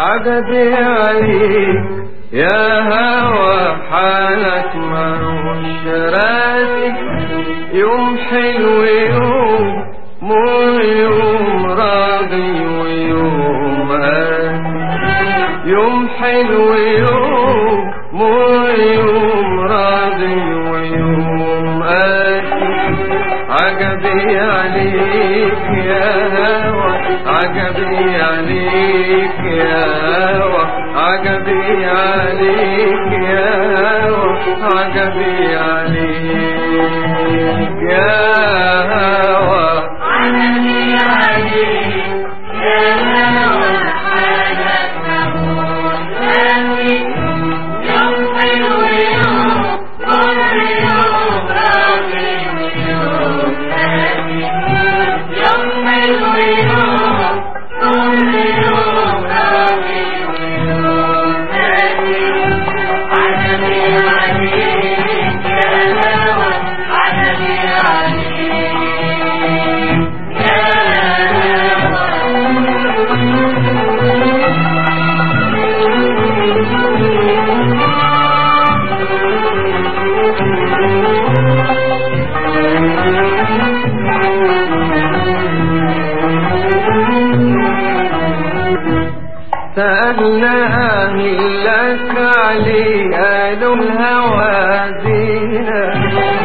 عجبي عليك يا هوى حالك مروش راسي يوم حلو يوم مر يوم راضي ويوم قاسي يوم حلو يوم مر يوم راضي ويوم قاسي عجبي عليك يا هوى عجبي عليك يا هوى عجبي عليك يا هوى عجبي عليك يا هوى عجبي عليك يا هوى حالك مروح قاسي يوم حلو يوم مر يوم راضي ويوم قاسي يوم حلو يوم مر يوم راضي ويوم قاسي عجبي عليك يا هوى عجبي عليك يا سألنا أهل لك علي قالوا الهوى زينة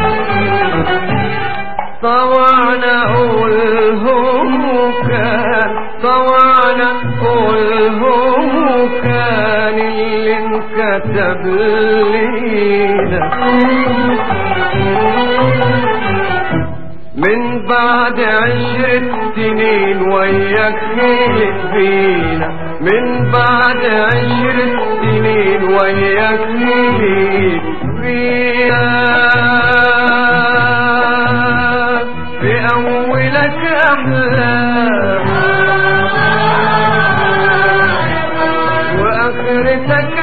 طوعنا قولهم كان طوعنا قولهم كان اللي انكتب لينا من بعد عشرة سنين وياك خيلت فينا من بعد عشرة سنين وياك خيلت فينا في أولك أحلام وآخرتك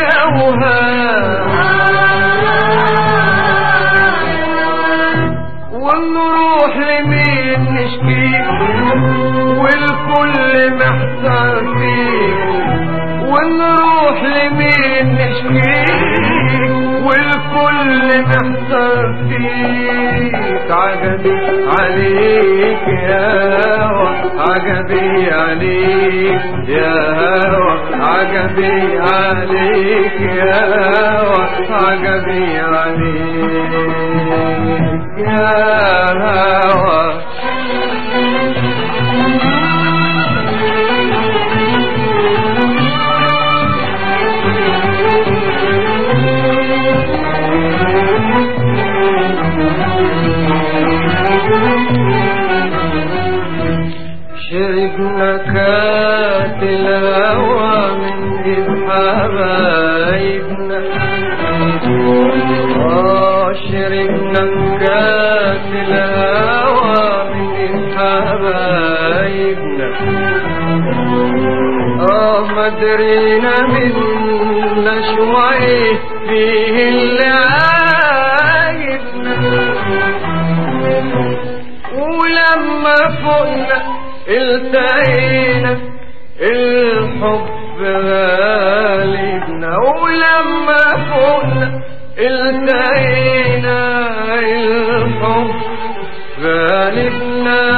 أوهام ونروح لمين نشكيك والكل محتار فيك ونروح لمين نشكيك والكل محتار فيك عجبي عليك يا هوى عجبي عليك يا هوى عجبي عليك يا هوى عجبي عليك يا هوى شربنا كاس الهوى من إذ حبايبنا آه شربنا كاس الهوى من إذ حبايبنا آه ما درينا منا شوي فيه اللي عايبنا ولما فوقنا التقينا الحب غالبنا ولما فوقنا التقينا الحب غالبنا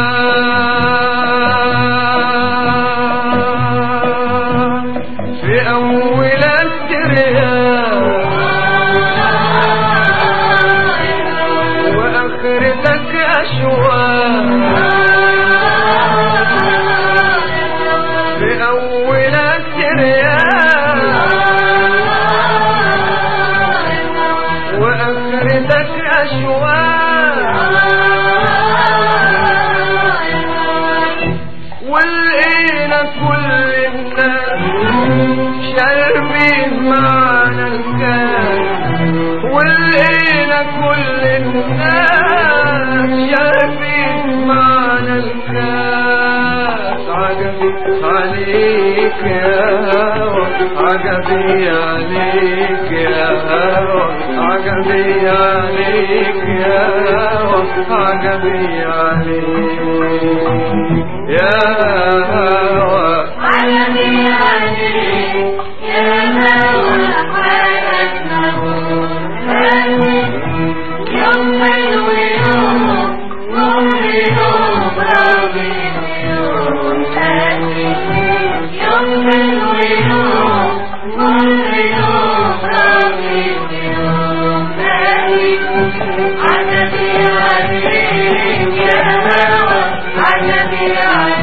في أول الترياق وآخرتك أشواق في أول الترياق وآخرتك أشواق ولقينا كل الناس شاربين معنا الكاس ولقينا كل الناس شاربين معنا الكاس عجبي عليك يا هوى عجبي عليك يا هوى عجبي عليك يا هوى عجبي عليك يا هوى عجبي عليك عليك يا هوى عجبي عليك